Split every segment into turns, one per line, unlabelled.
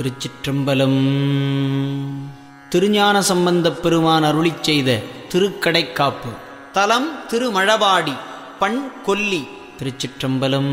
திருச்சிற்றம்பலம் திருஞான சம்பந்தப் பெருமான் அருளிச் செய்த திருக்கடைக்காப்பு தலம் திருமழபாடி பண் கொல்லி திருச்சிற்றம்பலம்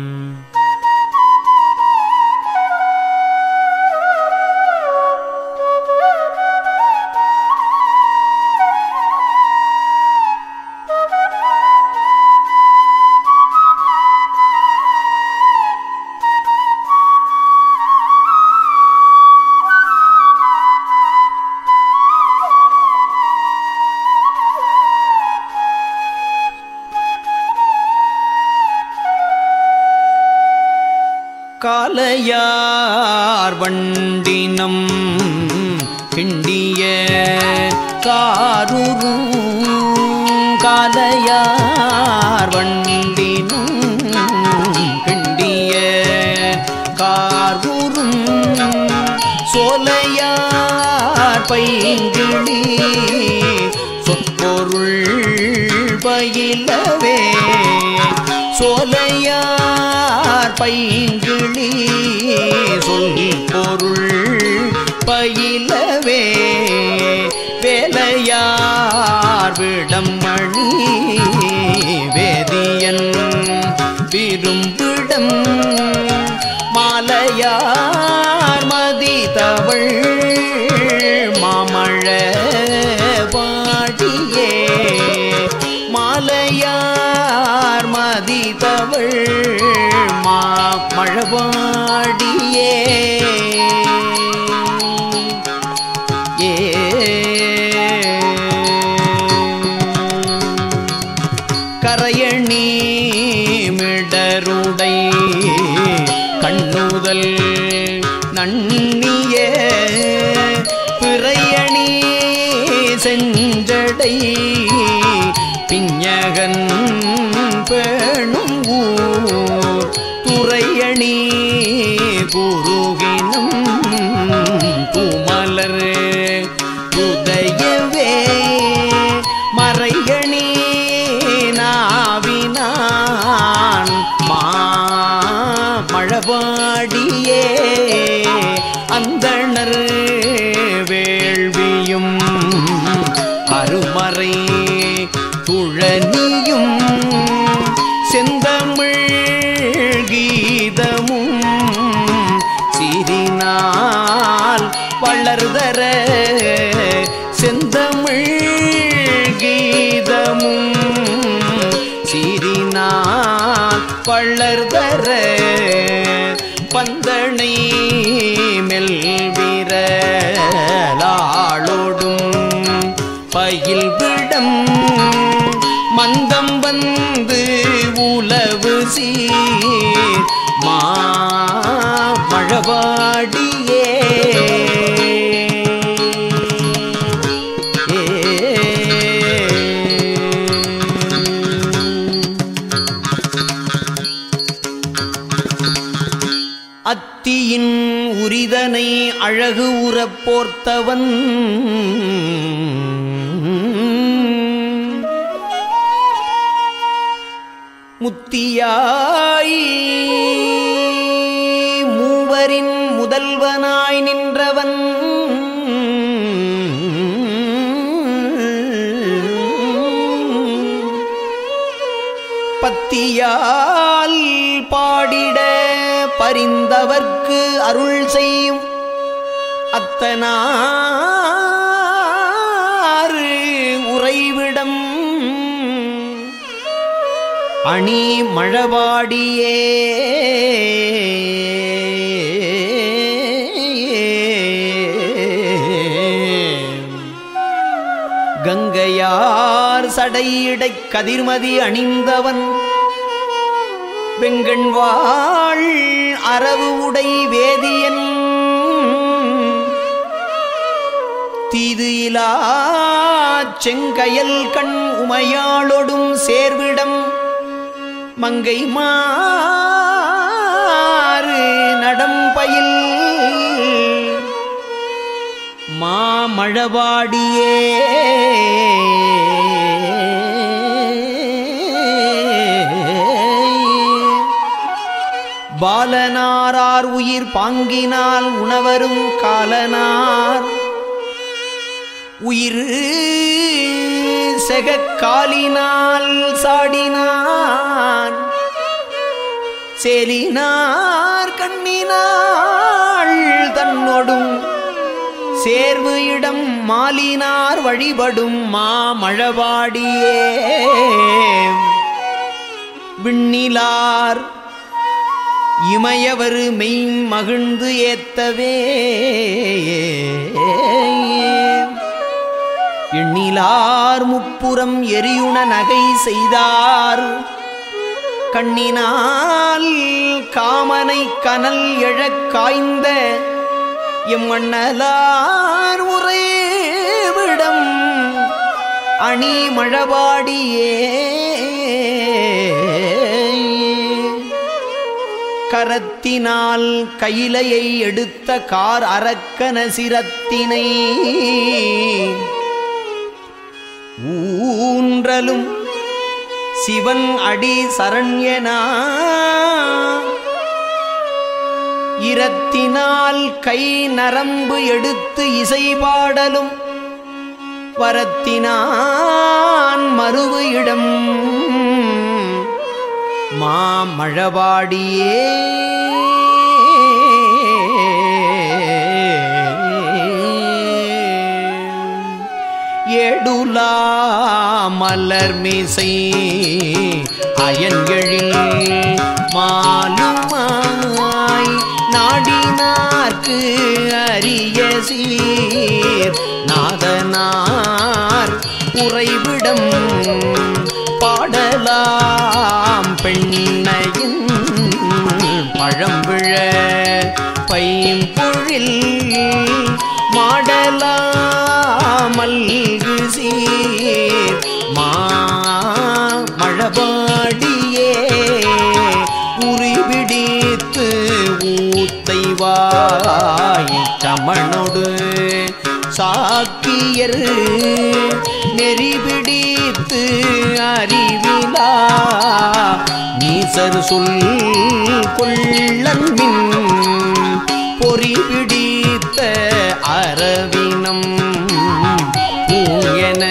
காலையார் வண்டினம் கிண்டிய காருரும் காலையார் வண்டினும் கிண்டிய காருரும் சோலையார் பைங்கிழி சொற்பொருள் பயிலவே சோலையார் பைங்கிழி சொல் பொருள் பயிலவே வேலையார் விடமணி வேதியன் விரும்பிடம் மாலையார் மதிதவள் மாமழ பாடியே மாலையார் மதிதவள் மாமழவாடியே ஏ கரையணி மிடருடை கண்ணுதல் நன்னிய பிறையணி செஞ்சடை பிஞகன் பேணும் ஊர் துறையணி குருகினும் பூமலர் உதயவே மறையணி நாவினான் மா மழபாடியே அந்தணர் வேள்வியும் அருமறை துழனியும் செந்தமிழ் கீதமும் சீரினால் வளர்தர செந்தமிழ் கீதமும் சீரினால் வளர்தர பந்தனை மெல்விரலாளோடும் பயில் விடம் மந்தம் வந்து உலவு சீர் மா மழவாடியே அத்தியின் உரிதனை அழகு உறப் போர்த்தவன் முத்தியாய் மூவரின் முதல்வனாய் நின்றவன் பத்தியால் பாடிட பரிந்தவர்க்கு அருள் செய்யும் அத்தனாறு உறைவிடம் அணி மழவாடியே கங்கையார் சடையிடைக் கதிர்மதி அணிந்தவன் வெங்கண்வாள் அரவு உடை வேதியன் தீது இலா செங்கயல் கண் உமையாளொடும் சேர்விடம் மங்கை மாறு நடம்பயில் மாமழவாடியே பாலனாரார் உயிர் பாங்கினால் உணவரும் காலனார் உயிர் செகக்காலினால் சாடினான் சேலினார் கண்ணினாள் தன்னொடும் சேர்வு இடம் மாலினார் வழிபடும் மாமழவாடியே விண்ணிலார் இமயவரு மெய் மகிழ்ந்து ஏத்தவே எண்ணிலார் முப்புறம் எரியுண நகை செய்தார் கண்ணினால் காமனை கனல் எழக் காய்ந்த எம்மண்ணலார் உறைவிடம் அணி மழபாடியே கரத்தினால் கையிலையை எடுத்த கார் அரக்கன சிரத்தினை ஊன்றலும் சிவன் அடி சரண்யனா இரத்தினால் கை நரம்பு எடுத்து இசை பாடலும் வரத்தினான் மறுவு இடம் மாமழவாடியே எடுலா மலர் மீசை அயன்களில் மாலுமாய் நாடினார்க்கு அரிய சீர் நாதனார் உறைவிடம் பாடலாம் பெண்ணையின் பழம்பிழ பைம்பொழில் மாடலாமல்கு சீர் மாமழபாடியே உரிபிடித்து ஊத்தைவாய் சமணொடு சாக்கியர் நெறிபிடித்து அறிவிலா நீசர் சொல் கொள்ளன்மின் பொறி பிடித்த அரவினம் பூயன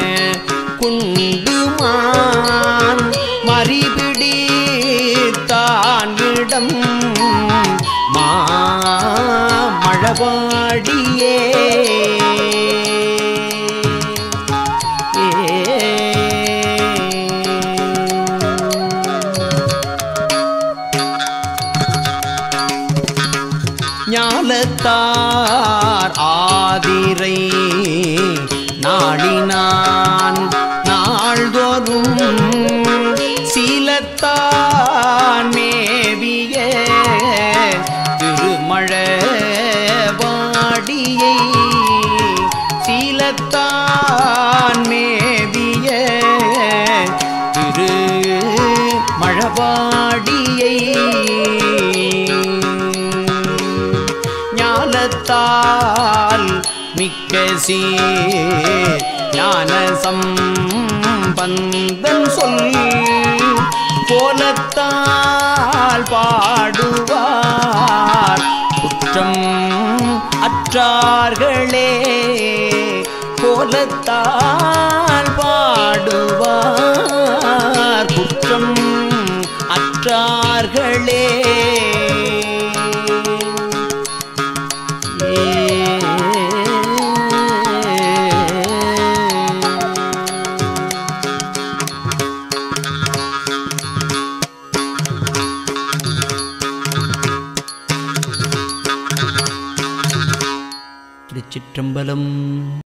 குண்டுமான் மறிபிடித்தான் இடம் மாமழவாடியே ஞாலத்தார் ஆதிரை நாடினான் நாள்தோறும் சீலத்தான் மேவிய திருமழவாடியை சீலத்தான் மேவிய திரு மழவாடியை ஞானத்தால் மிக்க சீ ஞான சம்பந்தன் சொல் கோலத்தால் பாடுவார் குற்றம் அற்றார்களே கோலத்தால் பாடுவார் குற்றம் அற்றார்களே திருச்சிற்றம்பலம்